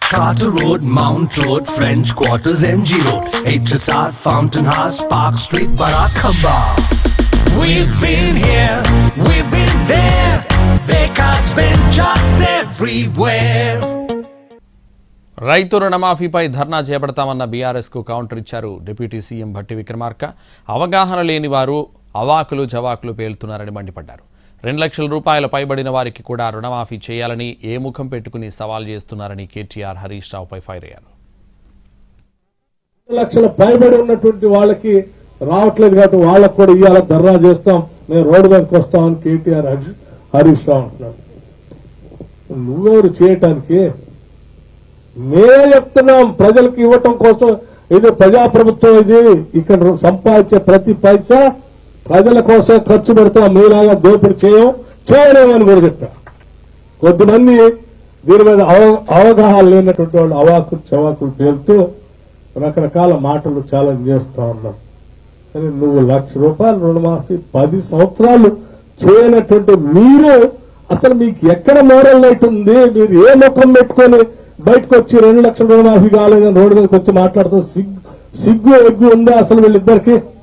Carter Road, Mount Road, French Quarters, MG Road, HSR, Fountain House, Park Street, Barackamba. We've been here, we've been there. Vekas been just everywhere. రైతు రుణమాఫీపై ధర్నా చేపడతామన్న బీఆర్ఎస్కు counter ఇచ్చారు deputy CM Bhatti Vikramarka అవగాహన లేని వారు అవాకులు జవాకులు పేలుతున్నారని మండిపడ్డారు రెండు లక్షల రూపాయల పైబడిన వారికి కూడా రుణమాఫీ చేయాలని ఏ ముఖం పెట్టుకుని సవాల్ చేస్తున్నారని కేటీఆర్ హరీష్ రావుపై ఫైర్ అయ్యారు లక్షల పైబడి ఉన్నటువంటి వాళ్ళకి రావట్లేదు కాబట్టి వాళ్ళకు కూడా ఇవాళ ధర్నా చేస్తాం మేము రోడ్డు మీదకి వస్తామని కేటీఆర్ హరీష్ హరీష్ రావు అంటున్నాడు నువ్వెవరు చేయటానికి మేమే చెప్తున్నాం ప్రజలకు ఇవ్వటం కోసం ఇది ప్రజాప్రభుత్వం ఇది ఇక్కడ సంపాదించే ప్రతి పైసా ప్రజల కోసం ఖర్చు పెడతాం మీలాగా దోపిడీ చేయం చేయలేమని కూడా చెప్పా కొద్దిమంది దీని మీద అవ- అవగాహన లేనటువంటి వాళ్ళు అవాకులు చవాకులు పేరుతూ రకరకాల మాటలు ఛాలెంజ్ చేస్తా ఉన్నాం కానీ నువ్వు లక్ష రూపాయలు రుణమాఫీ పది సంవత్సరాలు చేయనటువంటి మీరు అసలు మీకు ఎక్కడ మోరల్ లైట్ ఉంది మీరు ఏ ముఖం పెట్టుకొని బయటకు వచ్చి రెండు లక్షల రుణమాఫీ కాలేదని రోడ్డు మీదకి వచ్చి మాట్లాడుతూ సిగ్గు సిగ్గు ఎగ్గు ఉందా అసలు వీళ్ళిద్దరికి